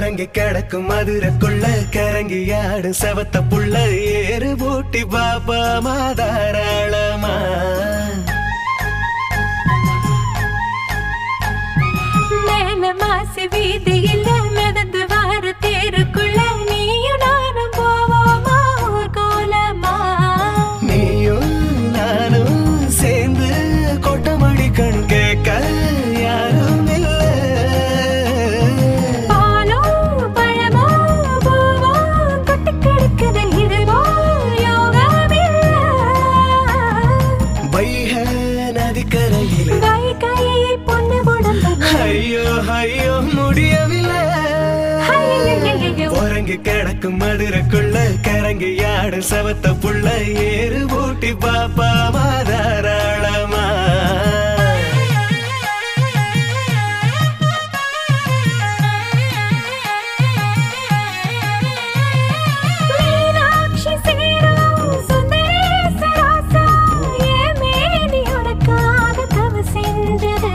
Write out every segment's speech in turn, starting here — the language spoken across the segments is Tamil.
உறங்கி கிடக்கும் மதுரைக்குள்ள கரங்கி ஆடும் செவத்த புள்ள ஏறு பூட்டி பாப்பா மாதாராளமா மேல மாசி வீதியில மிதந்து வார தேருக்குள்ள நீயும் நானும் போவோமா ஊர் கோலமா நீயும் நானும் சேர்ந்து கொட்டமடி கண் கேட்க யாரும் இல்ல பாலோ பழமோ பூவோ கொட்டி கிடக்குது இதுவோ யோகமில்ல வைக நதிக்கரையில் கை கை பொண்ணு உடம்பு ஐயோ ஐயோ முடியவில்லை ஐயையையையோ. உறங்கி கிடக்கும் மதுரைக்குள்ள கரங்கி ஆடு சவத்த புள்ள ஏறு பூட்டி பாப்பா மாதாராளமா மீனாட்சி சேரும் சுந்தரேச ராசா, என் மேனி உனக்காக தவ செஞ்சது.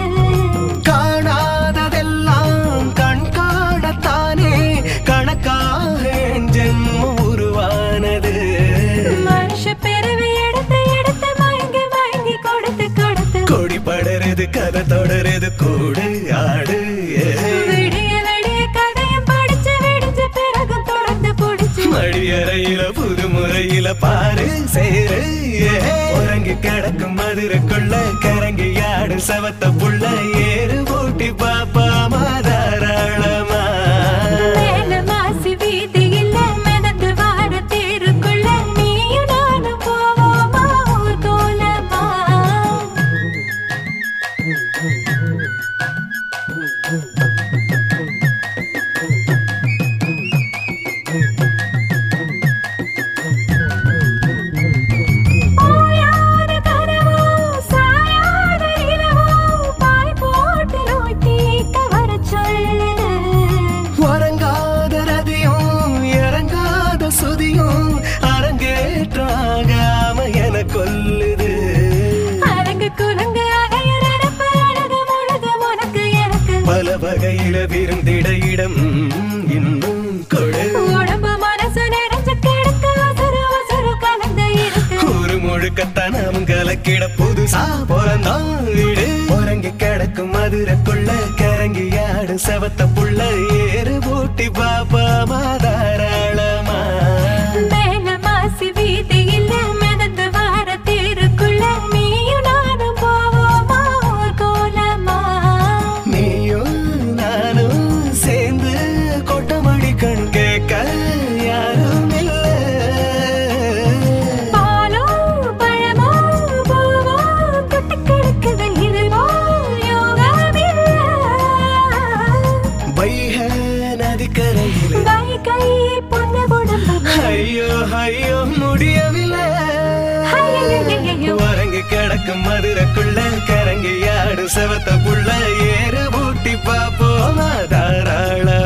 காணாததெல்லாம் கண் காணத்தானே கணக்காக என் ஜென்மம் உருவானது மனுஷ பிறவி எடுத்து எடுத்து மயங்கி மயங்கி கொடுத்து கொடுத்து கொடி படருது கதை தொடருது கூடு ஆடு ஏ. விடிய விடிய கதையும் படிச்சு விடிஞ்ச பிறகு தொடர்ந்து புடிச்சு மடியறையில புது முறையில பாரு சேரு ஏ. உறங்கி கிடக்கும் மதுரைக்குள்ள கரங்கி ஆடு சவத்த புள்ள ஏறு பூட்டி பாப்பா மாதாராளமா மேல மாசி வீதியில மிதந்து வார தேருக்குள்ள நீயும் நானும் போவோமா ஊர் கோலமா ஓயாத கனவோ, சாயாத இரவோ, பாய் போட்டு நோய் தீர்க்க வரச் சொல்லுது. உறங்காத ரதியும் இறங்காத சுதியும் அரங்கேற்றாகாம என கொல்லுது அரங்கு குரங்கு அகைய நடப்பு அழகு முழுதும் உனக்கு எனக்கு. பல வகையில விருந்திட இடம் இன்னும் கொடு உடம்பு மனசு நிறைஞ்சு கிடக்கு, உசுரு உசுரு கலந்து இருக்கு. ஒரு முழுக்கத்தனம் கலக்கிட புதுசா பிறந்தான் வீடு உறங்கி கிடக்கும் மதுரைக்குள்ள கரங்கி ஆடு செவத்த புள்ள ஏறு பூட்டி பாப்பா மாதாராளமா மேல மாசி வீதியில மிதந்து வார தேருக்குள்ள நீயும் நானும் போவோமா ஊர் கோலமா நீயும் நானும் சேர்ந்து கொட்டமடி கண் கேட்க யாரும் இல்ல பாலோ பழமோ பூவோ கொட்டி கிடக்குது இதுவோ யோகமில்ல வைக நதிக்கரையில் கை கை பொண்ணு உடம்பு ஐயோ ஐயோ முடியவில்லை ஐயையையையோ. உறங்கி கிடக்கும் மதுரைக்குள்ள கரங்கி ஆடு செவத்த புள்ள ஏறு பூட்டி பாப்போமா தாராள